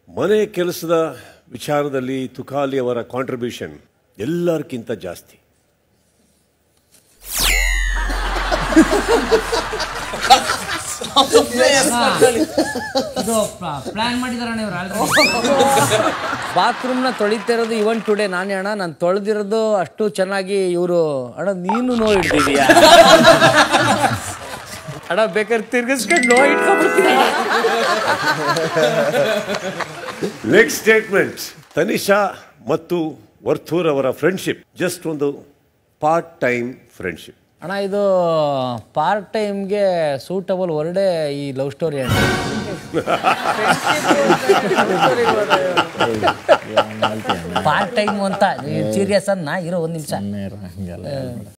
ಮನೆ ಕೆಲಸದ ವಿಚಾರದಲ್ಲಿ ತುಕಾಲಿ ಅವರ ಕಾಂಟ್ರಿಬ್ಯೂಷನ್ ಎಲ್ಲರಿಗಿಂತ ಜಾಸ್ತಿ ಇದು ಪ್ಲಾನ್ ಮಾಡಿದಾರ ನೀವು ಬಾತ್ರೂಮ್ನ ತೊಳಿತಿರೋದು ಇವನ್ ಟುಡೇ ನಾನೇ ಅಣ್ಣ ನಾನು ತೊಳೆದಿರೋದು ಅಷ್ಟು ಚೆನ್ನಾಗಿ ಇವರು ಅಣ್ಣ ನೀನು ನೋ ಹಿಡ್ದಿದೀಯಾ ಅಣ್ಣ ಬೇಕಾದ್ರೆ ತಿರ್ಗಿಸ್ಕೊಂಡು ನೋ ಇಟ್ಕೊಂಡ್ಬಿಡ್ತೀನಿ ನೆಕ್ಸ್ಟ್ ಸ್ಟೇಟ್ಮೆಂಟ್ ತನಿಷಾ ಮತ್ತು ವರ್ತೂರ್ ಅವರ ಫ್ರೆಂಡ್ಶಿಪ್ ಜಸ್ಟ್ ಒಂದು ಪಾರ್ಟ್ ಟೈಮ್ ಫ್ರೆಂಡ್ಶಿಪ್ ಅಣ್ಣ ಇದು ಪಾರ್ಟ್ ಟೈಮ್ಗೆ ಸೂಟಬಲ್ ವರ್ಡೇ ಈ ಲವ್ ಸ್ಟೋರಿ ಅಣ್ಣ ಪಾರ್ಟ್ ಟೈಮ್ ಅಂತ ಸೀರಿಯಸ್ ಅನ್ನ ಇರೋ ಒಂದು ನಿಮಿಷ